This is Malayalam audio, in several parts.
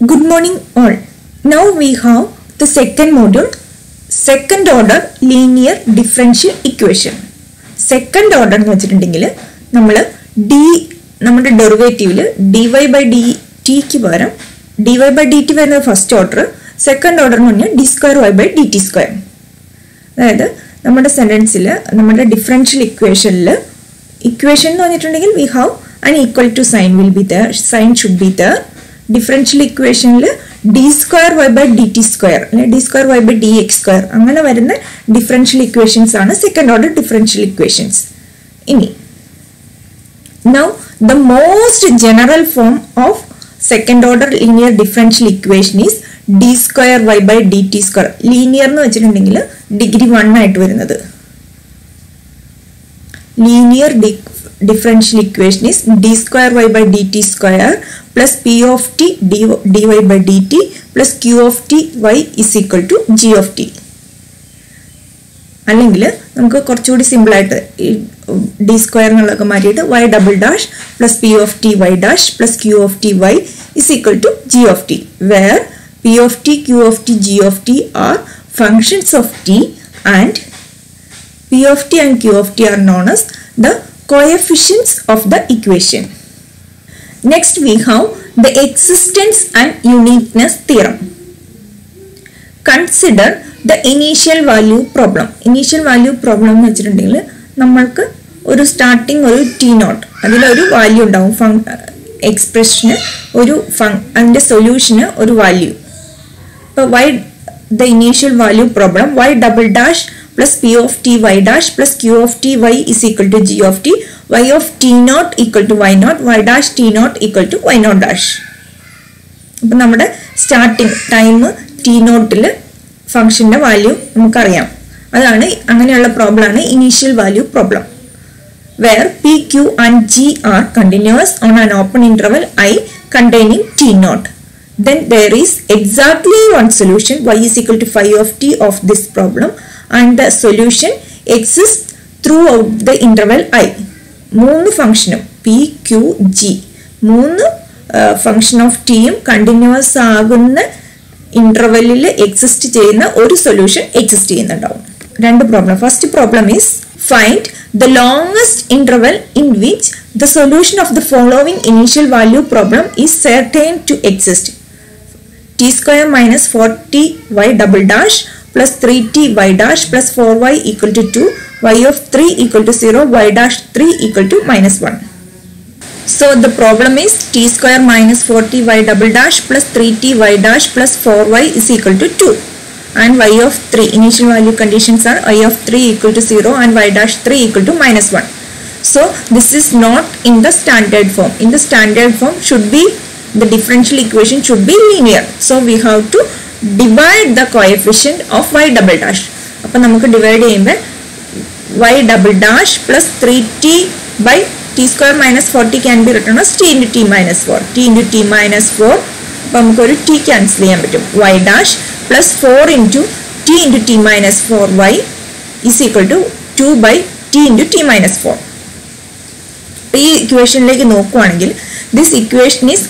Good morning all. Now we have the second module, second order linear differential equation. Second order എന്ന് വെച്ചിട്ടുണ്ടെങ്കിൽ നമ്മൾ ഡി നമ്മുടെ ഡെറിവേറ്റീവിൽ ഡി വൈ ബൈ ഡി ടിക്ക് പകരം D Y by D T വരുന്നത് ഫസ്റ്റ് ഓർഡർ സെക്കൻഡ് ഓർഡർ എന്ന് പറഞ്ഞാൽ D square Y by D T square അതായത് നമ്മുടെ സെൻറ്റൻസിൽ നമ്മുടെ ഡിഫറൻഷ്യൽ ഇക്വേഷനിൽ ഇക്വേഷൻ എന്ന് പറഞ്ഞിട്ടുണ്ടെങ്കിൽ we have an equal to sign will be there sign should be there differential ഇക്വേഷനിൽ D square Y by D T square അല്ലെ D square Y by D X square അങ്ങനെ വരുന്ന ഡിഫറൻഷ്യൽ ഇക്വേഷൻസ് ആണ് സെക്കൻഡ് ഓർഡർ ഡിഫറൻഷ്യൽ ഇക്വേഷൻസ് ഇനി now the most general form of second order linear differential equation is D square Y by D T square linear എന്ന് വെച്ചിട്ടുണ്ടെങ്കിൽ ഡിഗ്രി വൺ ആയിട്ട് വരുന്നത് linear differential equation is d square y by dt square plus p of t dy by dt plus q of t y is equal to g of t അല്ലെങ്കിൽ നമുക്ക് കുറച്ചുകൂടി സിമ്പിൾ ആയിട്ട് ഈ ഡി സ്ക്വയർ എന്നുള്ളതൊക്കെ മാറ്റിയിട്ട് Y double dash plus P of T Y dash plus Q of T Y is equal to G of T where P of T Q of T G of T are functions of T and P of T and Q of T are known as the coefficients of the equation. Next we have the existence and uniqueness theorem. Consider the initial value problem. Initial value problem എന്ന് വെച്ചിട്ടുണ്ടെങ്കിൽ നമ്മൾക്ക് ഒരു സ്റ്റാർട്ടിങ് ഒരു ടി നോട്ട് അതിലൊരു വാല്യൂ ഉണ്ടാവും ഫങ് എക്സ്പ്രഷന് ഒരു ഫങ് അതിൻ്റെ സൊല്യൂഷന് ഒരു വാല്യൂ ഇപ്പോൾ Y the initial value problem Y double dash plus p of t y dash plus q of t y is equal to g of t y of t naught equal to y naught y dash t naught equal to y naught dash അപ്പം നമ്മുടെ സ്റ്റാർട്ടിങ് ടൈം ടി നോട്ടിൽ ഫംഗ്ഷൻ്റെ വാല്യൂ നമുക്കറിയാം അതാണ് അങ്ങനെയുള്ള പ്രോബ്ലം ആണ് initial value problem where p, q and g are continuous on an open interval i containing t naught. Then there is exactly one solution y is equal to phi of t of this problem and the solution exists throughout the interval i. മൂന്ന് ഫംഗ്ഷനും പി ക്യു ജി മൂന്ന് ഫംഗ്ഷൻ ഓഫ് ടിയും കണ്ടിന്യൂസ് ആകുന്ന ഇന്റർവെല്ലിൽ എക്സിസ്റ്റ് ചെയ്യുന്ന ഒരു സൊല്യൂഷൻ എക്സിസ്റ്റ് ചെയ്യുന്നുണ്ടാവും രണ്ട് problem first problem is find the longest interval in which the solution of the following initial value problem is certain to exist T square minus forty Y double dash plus 3t y dash plus 4y equal to 2, y of 3 equal to 0, y dash 3 equal to minus 1. So the problem is t square minus 40y double dash plus 3t y dash plus 4y is equal to 2 and y of 3 initial value conditions are y of 3 equal to 0 and y dash 3 equal to minus 1. So this is not in the standard form. In the standard form should be the differential equation should be linear. So we have to divide the coefficient of y double dash അപ്പം നമുക്ക് ഡിവൈഡ് ചെയ്യുമ്പോൾ y double dash plus three t by t square minus four t can be written t into t minus four t into t minus four അപ്പം നമുക്കൊരു ടി ക്യാൻസൽ ചെയ്യാൻ പറ്റും y dash plus four into t into t minus four y is equal to two by t into t minus four ഈ ഇക്വേഷനിലേക്ക് നോക്കുവാണെങ്കിൽ ദിസ് ഇക്വേഷൻ ഈസ്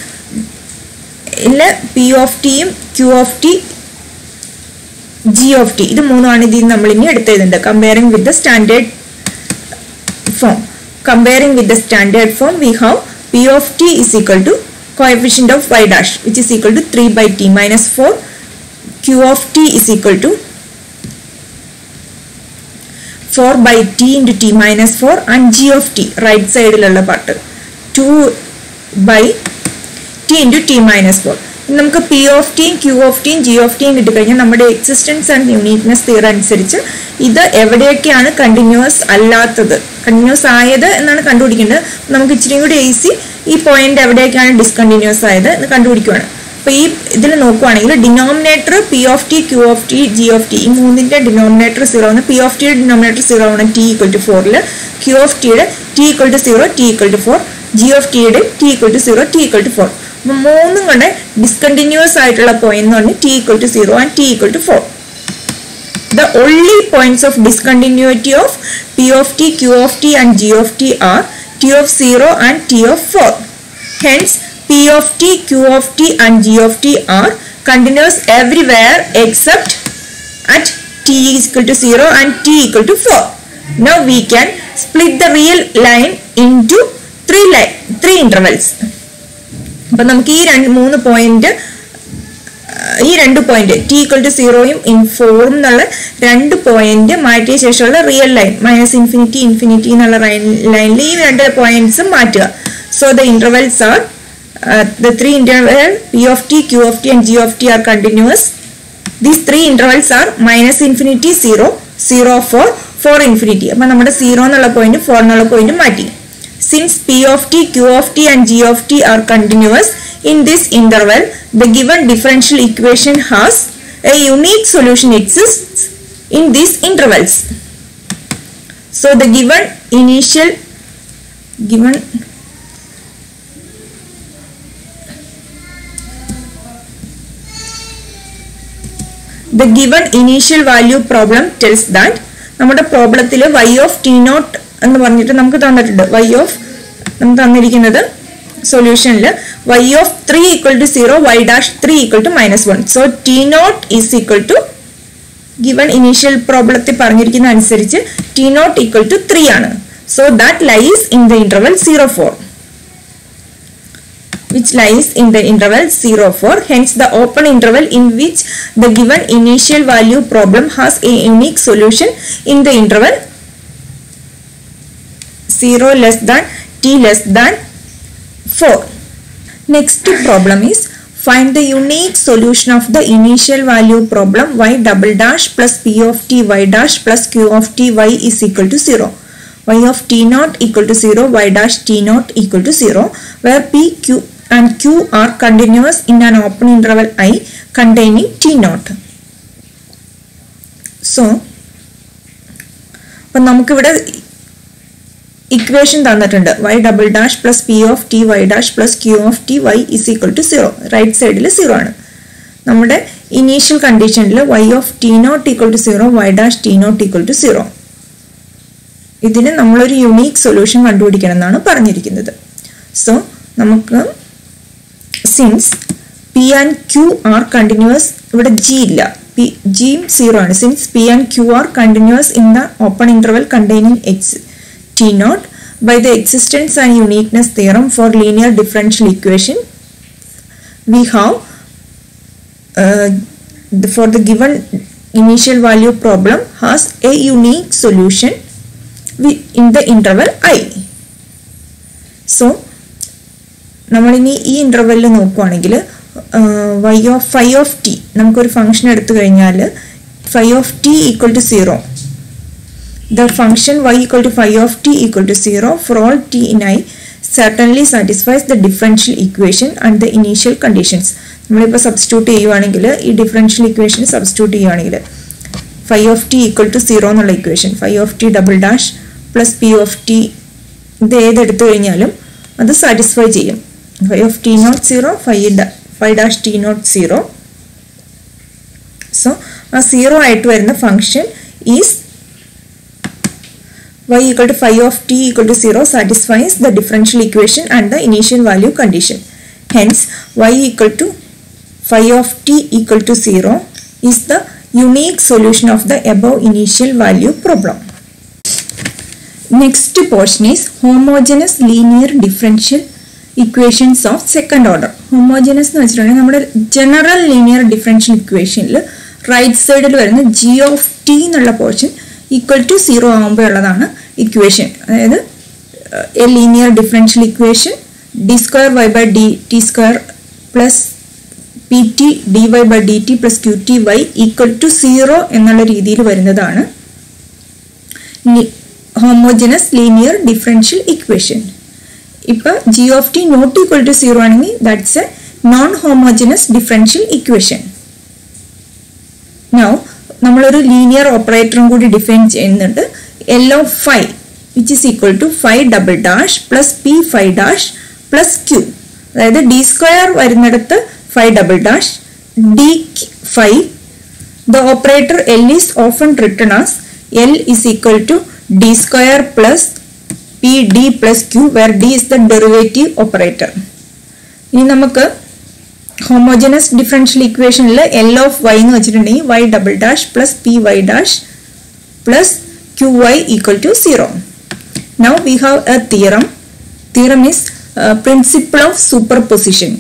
ഇല്ല പി ഓഫ് ടിയും q of T G of t ഇത് മൂന്നുമാണ് ഇതിൽ നമ്മൾ ഇനി എടുത്തതുണ്ട് comparing with the standard form comparing with the standard form we have p of t is equal to coefficient of y dash which is equal to three by t minus four q of t is equal to four by t into t minus four and g of t right സൈഡിലുള്ള part two by t into t minus four നമുക്ക് പി ഓഫ് ടിയും ക്യൂ ഓഫ് ടിയും ജി ഓഫ് ടിയും കിട്ടിക്കഴിഞ്ഞാൽ നമ്മുടെ എക്സിസ്റ്റൻസ് ആൻഡ് യൂണീക്നെസ് തിയർ അനുസരിച്ച് ഇത് എവിടെയൊക്കെയാണ് കണ്ടിന്യൂസ് അല്ലാത്തത് കണ്ടിന്യൂസ് ആയത് എന്നാണ് കണ്ടുപിടിക്കേണ്ടത് നമുക്ക് ഇച്ചിരി കൂടി ഈസി ഈ പോയിന്റ് എവിടെയൊക്കെയാണ് ഡിസ്കണ്ടിന്യൂസ് ആയത് എന്ന് കണ്ടുപിടിക്കുകയാണ് അപ്പോൾ ഈ ഇതിൽ നോക്കുവാണെങ്കിൽ denominator p of T Q of T G of t ഈ മൂന്നിൻ്റെ ഡിനോമിനേറ്റർ സീറോ ആണ് പി ഓഫ് ടിയുടെ ഡിനോമിനേറ്റർ സീറോ ആണ് ടി ഈക്വൽ ടു ഫോറിൽ ക്യൂ ഓഫ് ടിയുടെ t equal to zero t equal to four g of ടിയുടെ t equal to zero t equal to four അപ്പം മൂന്നും കൂടെ ഡിസ്കണ്ടിന്യൂസ് ആയിട്ടുള്ള പോയിന്റ് എന്ന് പറഞ്ഞാൽ t equal to zero and t equal to four The only points of discontinuity of P of t, Q of t and G of t are T of 0 and T of 4. Hence, P P of t, Q of t and G of t are continuous everywhere except at t is equal to 0 and t equal to 4. Now we can split the real line into three line, three intervals. അപ്പം നമുക്ക് ഈ രണ്ട് മൂന്ന് പോയിന്റ് ഈ രണ്ട് പോയിന്റ് ടി ഈക്വൽ ടു സീറോയും ഇൻ ഫോറും എന്നുള്ള രണ്ട് പോയിന്റ് മാറ്റിയ ശേഷമുള്ള real line minus infinity infinity എന്നുള്ള ലൈനിൽ ഈ രണ്ട് പോയിന്റ്സും മാറ്റുക so the intervals are the three interval p of T Q of T and g of T are continuous these three intervals are minus infinity zero zero four four infinity അപ്പൊ നമ്മുടെ സീറോ എന്നുള്ള പോയിന്റ് ഫോർ എന്നുള്ള പോയിന്റ് മാറ്റി since p of T Q of T and g of T are continuous in this interval the given differential equation has a unique solution exists in these intervals so the given initial given the given initial value problem tells that നമ്മുടെ പ്രോബ്ലത്തിൽ വൈ ഓഫ് ടി നോട്ട് എന്ന് പറഞ്ഞിട്ട് നമുക്ക് തന്നിട്ടുണ്ട് വൈ ഓഫ് നമുക്ക് തന്നിരിക്കുന്നത് സൊല്യൂഷനിൽ y of 3 equal to 0 y dash 3 equal to minus 1 so t naught is equal to given initial പ്രോബ്ലത്തിൽ പറഞ്ഞിരിക്കുന്ന അനുസരിച്ച് t naught equal to 3 ആണ് so that lies in the interval 0 4 which lies in the interval 0 4 hence the open interval in which the given initial value problem has a unique solution in the interval 0 less than t less than 4 Next problem is find the unique solution of the initial value problem y double dash plus p of t y dash plus q of t y is equal to 0. y of t naught equal to 0, y dash t naught equal to 0 where p, q and q are continuous in an open interval i containing t naught. So, അപ്പം നമുക്കിവിടെ ഇക്വേഷൻ തന്നിട്ടുണ്ട് y double dash plus P of T Y dash plus Q of T Y is equal to zero right സൈഡിൽ സീറോ ആണ് നമ്മുടെ ഇനീഷ്യൽ കണ്ടീഷനിൽ y of t naught equal to zero y dash t naught equal to zero ഇതിന് നമ്മളൊരു യുണീക്ക് സൊല്യൂഷൻ കണ്ടുപിടിക്കണം എന്നാണ് പറഞ്ഞിരിക്കുന്നത് സോ നമുക്ക് since p and q are continuous ഇവിടെ ജി ഇല്ല പി ജിയും സീറോ ആണ് since p and q are continuous in the open interval containing x T naught by the existence and uniqueness theorem for linear differential equation we have uh, the, for the given initial value problem has a unique solution in the interval i so നമ്മളിനി ഈ ഇൻ്റർവെല്ലിൽ നോക്കുവാണെങ്കിൽ y of phi of t നമുക്കൊരു ഫംഗ്ഷൻ എടുത്തു കഴിഞ്ഞാൽ phi of t equal to zero the function y equal to phi of t equal to 0 for all t in i certainly satisfies the differential equation and the initial conditions നമ്മളിപ്പോൾ സബ്സ്റ്റിറ്റ്യൂട്ട് ചെയ്യുവാണെങ്കിൽ ഈ ഡിഫറൻഷ്യൽ ഇക്വേഷൻ സബ്സ്റ്റിറ്റ്യൂട്ട് ചെയ്യുവാണെങ്കിൽ phi of t equal to zero എന്നുള്ള equation phi of t double dash plus P of t ഇത് ഏതെടുത്തു കഴിഞ്ഞാലും അത് സാറ്റിസ്ഫൈ ചെയ്യും phi of t naught zero phi phi dash t naught zero so ആ സീറോ ആയിട്ട് വരുന്ന function is y equal to phi of t equal to 0 satisfies the differential equation and the initial value condition. Hence, y equal to phi of t equal to 0 is the unique solution of the above initial value problem. Next portion is homogeneous linear differential equations of second order. Homogeneous എന്ന് വെച്ചിട്ടുണ്ടെങ്കിൽ നമ്മുടെ ജനറൽ ലീനിയർ ഡിഫറൻഷ്യൽ ഇക്വേഷനിൽ റൈറ്റ് സൈഡിൽ വരുന്ന ജി ഓഫ് ടി എന്നുള്ള പോർഷൻ ഈക്വൽ ടു സീറോ ആകുമ്പോൾ ഉള്ളതാണ് ഇക്വേഷൻ അതായത് a linear differential equation d square Y by D T square plus p t d Y by D t plus q t y equal to zero എന്നുള്ള രീതിയിൽ വരുന്നതാണ് ഹോമോജനസ് ലീനിയർ ഡിഫറൻഷ്യൽ ഇക്വേഷൻ ഇപ്പൊ g of t naught equal to zero ആണെങ്കിൽ that's a non homogeneous differential equation now നമ്മളൊരു ലീനിയർ ഓപ്പറേറ്ററും കൂടി ഡിഫൈൻ ചെയ്യുന്നുണ്ട് l of phi which is equal to phi double dash plus p phi dash plus q അതായത് ഡി സ്ക്വയർ വരുന്നിടത്ത് phi double dash d phi the operator l is often written as l is equal to d square plus p d plus q where d is the derivative operator ഇനി നമുക്ക് ഹോമോജനസ് ഡിഫറൻഷ്യൽ ഇക്വേഷനിൽ എൽ ഓഫ് വൈ എന്ന് വെച്ചിട്ടുണ്ടെങ്കിൽ y double dash plus p y dash plus q y equal to zero now we have a theorem theorem is principle of superposition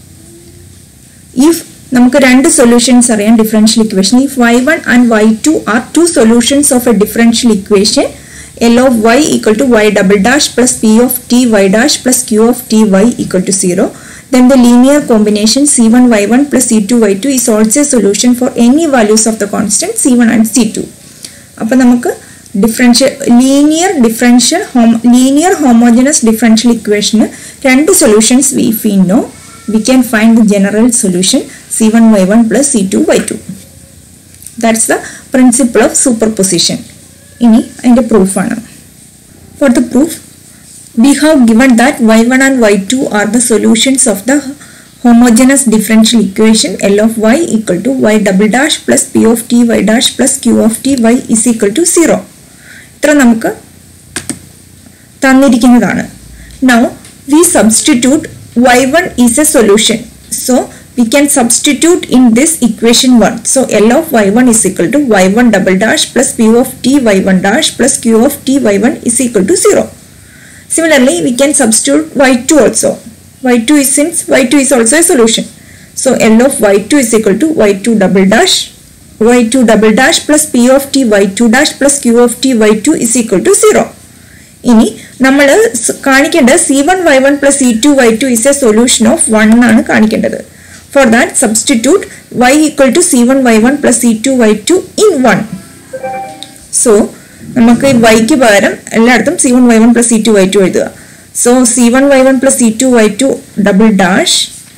if നമുക്ക് രണ്ട് സൊല്യൂഷൻസ് അറിയാം differential equation if y one and y two are two solutions of a differential equation l of y equal to y double dash plus P of T Y dash plus Q of T y equal to zero then the linear combination c1y1 plus c2y2 is also a solution for any values of the constant c1 and c2 അപ്പോൾ നമുക്ക് differential linear differential home linear homogeneous differential ഇക്വേഷന് രണ്ട് സൊല്യൂഷൻസ് വി ഫി no we can find the general solution c one y one plus c two y two that's the principle of superposition ഇനി അതിൻ്റെ പ്രൂഫാണ് for the proof we have given that y1 and y2 are the solutions of the homogeneous differential equation L of y equal to y double dash plus p of t y dash plus q of t y is equal to 0. ഇത്ര നമുക്ക് തന്നിരിക്കുന്നതാണ് now we substitute y one is a solution so we can substitute in this equation 1 so l of y1 is equal to y1 double dash plus p of t y1 dash plus q of t y1 is equal to 0 Similarly, we can substitute y2 also. y2 is since y2 is also a solution. So L of y2 is equal to y2 double dash y2 double dash plus p of t y2 dash plus q of t y2 is equal to 0. ഇനി നമ്മൾ കാണിക്കേണ്ടത് c one y one plus c two y two is a solution of one ആണ് കാണിക്കേണ്ടത് for that substitute y equal to c one y one plus c two y two in one so നമുക്ക് ഈ വൈക്ക് പകരം എല്ലായിടത്തും c one y one plus c two y two എഴുതുക so c one y one plus c two y two double dash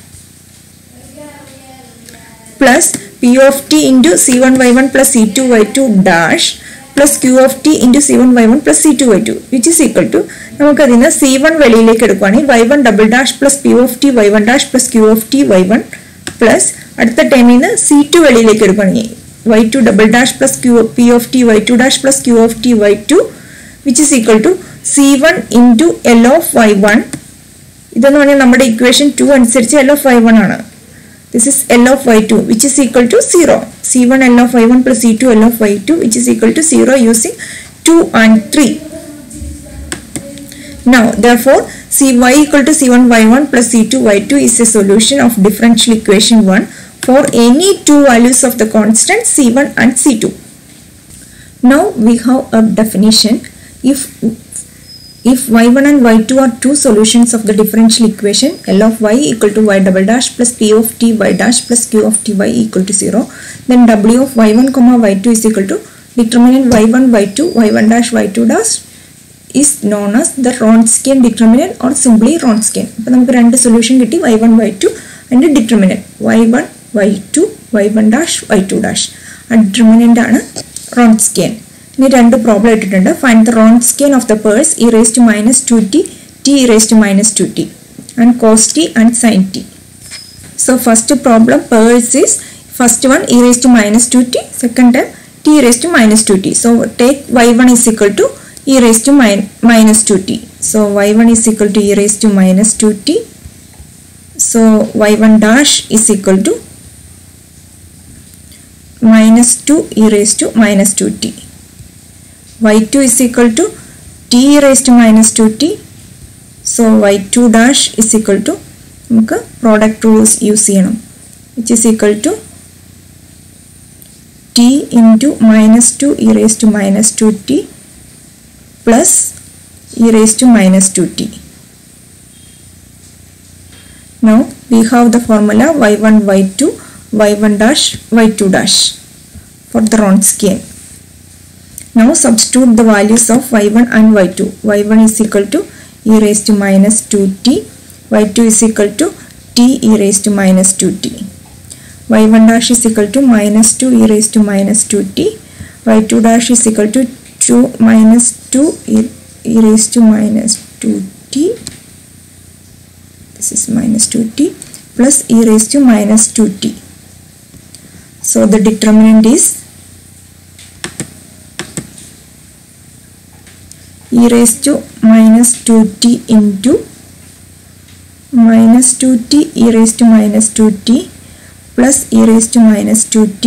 plus P of t into c one y one plus c two y two dash plus Q of t into c one y one plus c two y two which is equal to നമുക്കതിൽ നിന്ന് സി വൺ വെളിയിലേക്ക് എടുക്കുകയാണെങ്കിൽ y one double dash plus P of T y one dash plus Q of T y one plus അടുത്ത ടൈമിൽ നിന്ന് സി ടു വെളിയിലേക്ക് എടുക്കുകയാണെങ്കിൽ y2 double dash plus q p of t y2 dash plus q of t y2 which is equal to c1 into l of y1 ഇതെന്ന് പറഞ്ഞാൽ നമ്മുടെ ഇക്വേഷൻ ടു അനുസരിച്ച് എൽ ഓഫ് വൈ വൺ ആണ് this is l of y two which is equal to zero c one l of y one plus c two l of y two which is equal to zero using two and three Now, therefore, cy equal to c1 y1 plus c2 y2 is a solution of differential equation 1 for any two values of the constant c1 and c2. Now we have a definition. If if y1 and y2 are two solutions of the differential equation L of y equal to y double dash plus p of t y dash plus q of t y equal to 0, then w of y1 comma y2 is equal to determinant y1 y2 y1 dash y2 dash is known as the Wronskian determinant or simply Wronskian. അപ്പോൾ നമുക്ക് രണ്ട് സൊല്യൂഷൻ കിട്ടി വൈ വൺ വൈ ടു അതിൻ്റെ determinant y one y two y one dash y two dash ആ ഡിറ്റർമിനൻ്റ് ആണ് റോൺസ്കിയൻ ഇനി രണ്ട് പ്രോബ്ലം ഇട്ടിട്ടുണ്ട് find the Wronskian of the pairs e raise to minus two t t e raise to minus two t and cos t and sine t so first problem pairs is first one e raise to minus two t second term t raise to minus two t so take y one is equal to e raised to min minus 2t. So y1 is equal to e raised to minus 2t. So y1 dash is equal to minus 2 e raised to minus 2t. y2 is equal to t e raised to minus 2t. So y2 dash is equal to നമുക്ക് പ്രോഡക്റ്റ് റൂൾസ് യൂസ് ചെയ്യണം which is equal to t into minus two e raise to minus two t plus e raised to minus 2t. Now we have the formula y1 y2 y1 dash y2 dash for the Wronskian. Now substitute the values of y1 and y2. y1 is equal to e raised to minus 2t y2 is equal to t e raised to minus 2t. y1 dash is equal to minus 2 e raised to minus 2t y2 dash is equal to 2 minus 2 e, e raised to minus 2t this is minus 2t plus e raised to minus 2t so the determinant is e raised to minus 2t into minus 2t e raised to minus 2t plus e raised to minus 2t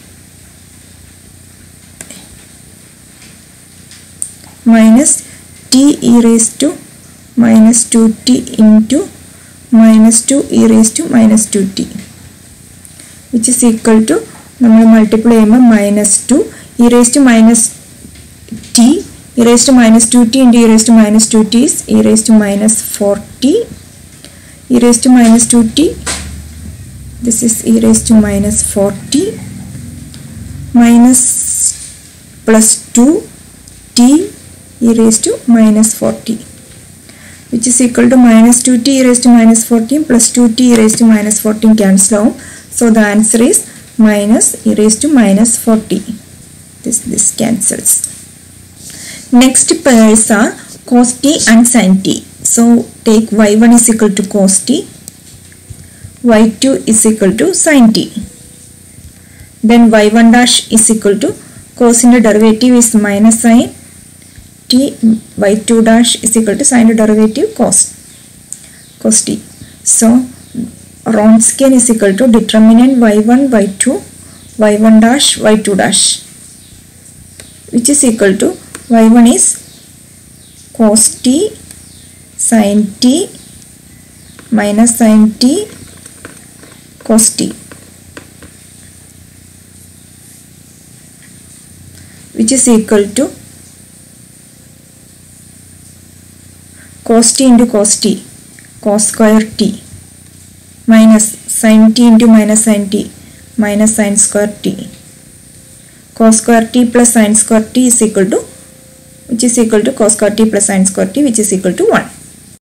minus t e raised to minus 2t into minus 2 e raised to minus 2t which is equal to നമ്മൾ മൾട്ടിപ്ലൈ ചെയ്യുമ്പോൾ minus two e raise to minus t e raise to minus two t into e raise to minus two t is e raise to minus four t e raise to minus two t this is e raised to minus 40 minus plus 2 t e raised to minus 40 which is equal to minus 2t e raised to minus 14 plus 2t e raised to minus 14 cancel out so the answer is minus e raised to minus 40 this this cancels next pairs are cos t and sin t so take y1 is equal to cos t y2 is equal to sin t. Then y1 dash is equal to cos into derivative is minus sin t. y2 dash is equal to sin into derivative cos cos t. So Wronskian is equal to determinant y1 y2 y1 dash y2 dash which is equal to y1 is cos t sin t minus sin t cos t which is equal to cos t into cos t cos square t minus sin t into minus sin t minus sin square t cos square t plus sin square t is equal to which is equal to cos square t plus sin square t which is equal to 1